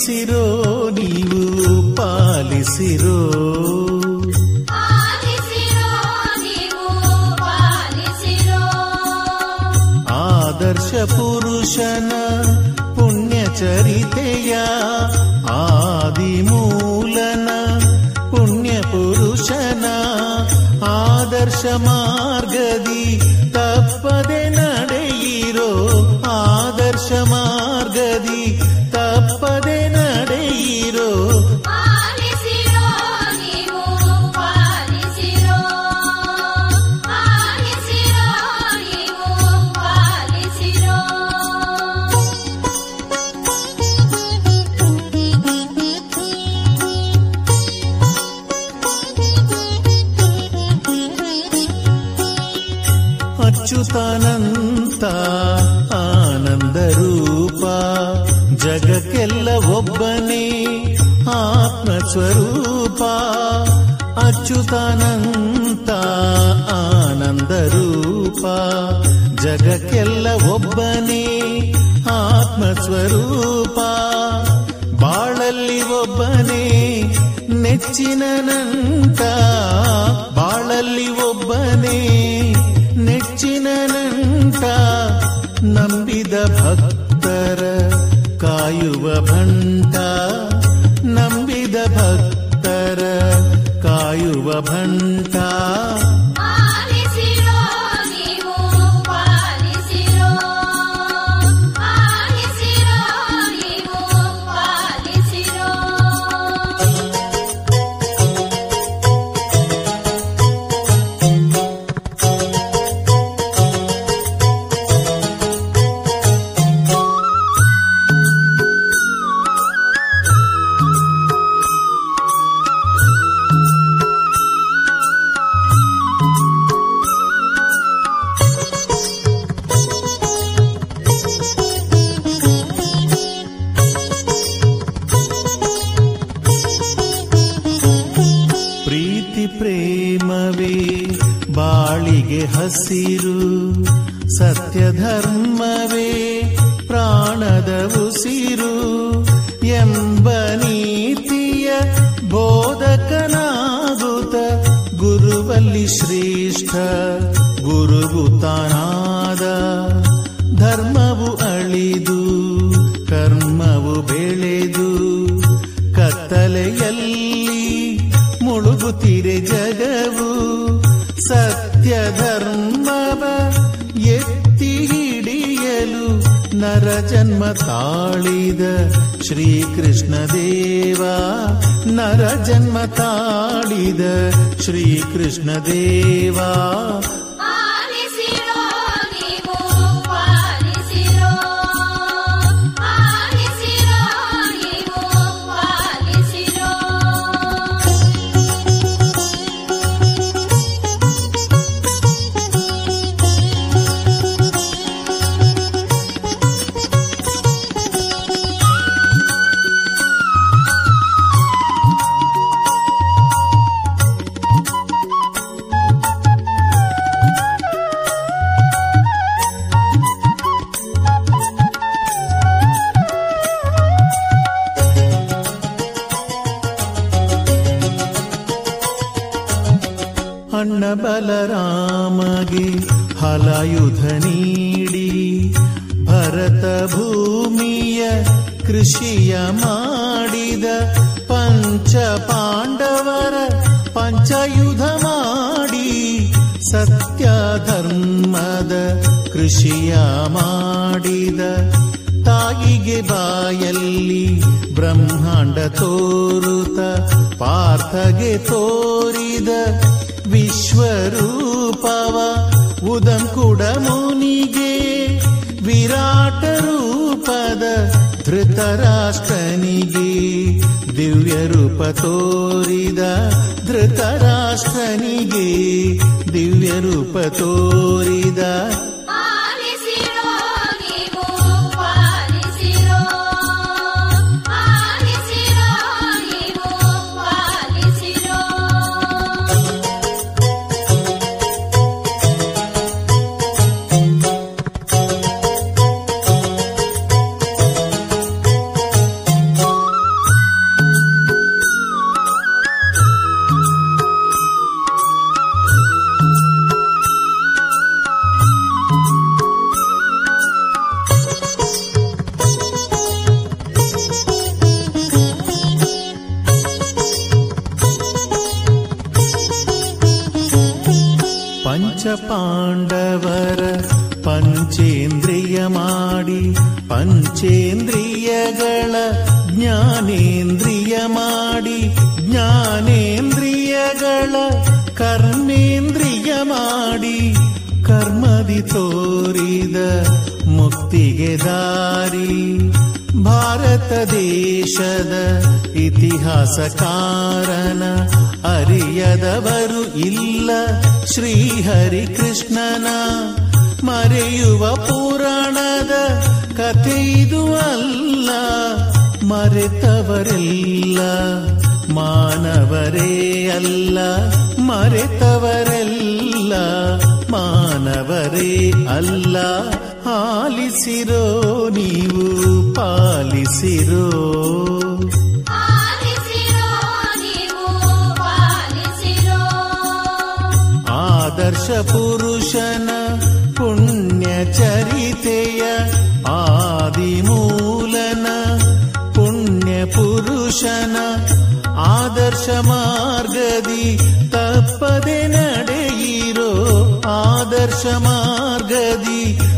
ಆಲಿಸಿರೋ ನೀವು ಪಾಲಿಸಿರೋ ಆಲಿಸಿರೋ ನೀವು ಪಾಲಿಸಿರೋ ಆದರ್ಶ ಪುರುಷನ ಪುಣ್ಯ ಚರಿತೆಯ ಆದಿಮೂಲನ ಪುಣ್ಯ ಪುರುಷನ ಆದರ್ಶ ಮಾರ್ಗದಿ ತಪ್ಪದೆ ನಡೆಯಿರೋ ಆದರ್ಶ ಮಾರ್ಗದಿ ತಪ್ಪದೆ ನಡೆಯಿರೋ ಆಲಿಸಿರೋ ನೀವು ಪಾಲಿಸಿರೋ ಆಲಿಸಿರೋ ನೀವು ಪಾಲಿಸಿರೋ ಅಚ್ಯುತಾನಂತ ಆನಂದ ರೂಪ ಜಗಕ್ಕೆಲ್ಲ ಒಬ್ಬನೇ ಆತ್ಮ ಸ್ವರೂಪ ಅಚ್ಯುತಾನಂತ ಆನಂದ ರೂಪ ಜಗಕ್ಕೆಲ್ಲ ಒಬ್ಬನೇ ಆತ್ಮ ಸ್ವರೂಪ ಬಾಳಲ್ಲಿ ಒಬ್ಬನೇ ನೆಚ್ಚಿನ ನಂಟ ಬಾಳಲ್ಲಿ ಒಬ್ಬನೇ ನೆಚ್ಚಿನ ನಂಟ ನಂಬಿದ ಭಕ್ತರ ಕಾಯುವ ಭಂಟ ನಂಬಿದ ಭಕ್ತರ ಕಾಯುವ ಭಂಟ ಆಲಿಸಿರೋ ನೀವು ಪಾಲಿಸಿರೋ ಆಲಿಸಿರೋ ನೀವು ಪಾಲಿಸಿರೋ ಪ್ರೀತಿ ಪ್ರೇಮವೇ ಬಾಳಿಗೆ ಹಸಿರು ಸತ್ಯ ಧರ್ಮವೇ ಪ್ರಾಣದ ಉಸಿರು ಎಂಬ ನೀತಿಯ ಬೋಧಕನಾಗುತ್ತ ಗುರುವಲ್ಲಿ ಶ್ರೇಷ್ಠ ಗುರುಗುತಾನಾದ ಧರ್ಮವು ಅಳಿದು ಕರ್ಮವು ಬೆಳೆದು ಕತ್ತಲೆಯಲ್ಲಿ ಮುಳುಗುತ್ತಿರೆ ಜಗವು ಸತ್ಯ ಧರ್ಮವ ಎತ್ತಿ ಹಿಡಿಯಲು ನರ ಜನ್ಮ ತಾಳಿದ ಶ್ರೀಕೃಷ್ಣ ದೇವ ನರ ಜನ್ಮ ತಾಳಿದ ಶ್ರೀಕೃಷ್ಣ ದೇವ ಆಲಿಸಿರೋ ನೀವು ಪಾಲಿಸಿರೋ ಆಲಿಸಿರೋ ನೀವು ಪಾಲಿಸಿರೋ ಅಣ್ಣ ಬಲರಾಮಗೆ ಹಲಾಯುಧ ನೀಡಿ ಭರತ ಭೂಮಿಯ ಕೃಷಿಯ ಮಾಡಿದ ಪಂಚ ಪಾಂಡವರ ಪಂಚಯುಧ ಮಾಡಿ ಸತ್ಯ ಧರ್ಮದ ಕೃಷಿಯ ಮಾಡಿದ ತಾಯಿಗೆ ಬಾಯಲ್ಲಿ ಬ್ರಹ್ಮಾಂಡ ತೋರುತ ಪಾರ್ಥಗೆ ತೋರಿದ ವಿಶ್ವರೂಪವ ಉದಂಕುಡ ಮುನಿಗೆ ವಿರಾಟ ರೂಪದ ಧೃತರಾಷ್ಟ್ರನಿಗೆ ದಿವ್ಯ ರೂಪ ತೋರಿದ ಧೃತರಾಷ್ಟ್ರನಿಗೆ ದಿವ್ಯ ರೂಪ ತೋರಿದ ಆಲಿಸಿರೋ ನೀವು ಪಾಲಿಸಿರೋ ಆಲಿಸಿರೋ ನೀವು ಪಾಲಿಸಿರೋ ಪಾಂಡವರ ಪಂಚೇಂದ್ರಿಯ ಮಾಡಿ ಪಂಚೇಂದ್ರಿಯಗಳ ಜ್ಞಾನೇಂದ್ರಿಯ ಮಾಡಿ ಜ್ಞಾನೇಂದ್ರಿಯಗಳ ಕರ್ಮೇಂದ್ರಿಯ ಮಾಡಿ ಕರ್ಮದಿ ತೋರಿದ ಮುಕ್ತಿಗೆ ದಾರಿ ಭಾರತ ದೇಶದ ಇತಿಹಾಸ ಕಾರಣ ಅರಿಯದವರು ಇಲ್ಲ ಶ್ರೀಹರಿ ಕೃಷ್ಣನ ಮರೆಯುವ ಪುರಾಣದ ಕಥೆ ಇದು ಅಲ್ಲ ಮರೆತವರೆಲ್ಲ ಮಾನವರೇ ಅಲ್ಲ ಮರೆತವರೆಲ್ಲ ಮಾನವರೇ ಅಲ್ಲ ಆಲಿಸಿರೋ ನೀವು ಪಾಲಿಸಿರೋ ಆಲಿಸಿರೋ ನೀವು ಪಾಲಿಸಿರೋ ಆದರ್ಶ ಪುರುಷನ ಪುಣ್ಯ ಚರಿತೆಯ ಆದಿಮೂಲನ ಪುಣ್ಯ ಪುರುಷನ ಆದರ್ಶ ಮಾರ್ಗದಿ ತಪ್ಪದೆ ನಡೆಯಿರೋ ಆದರ್ಶ ಮಾರ್ಗದಿ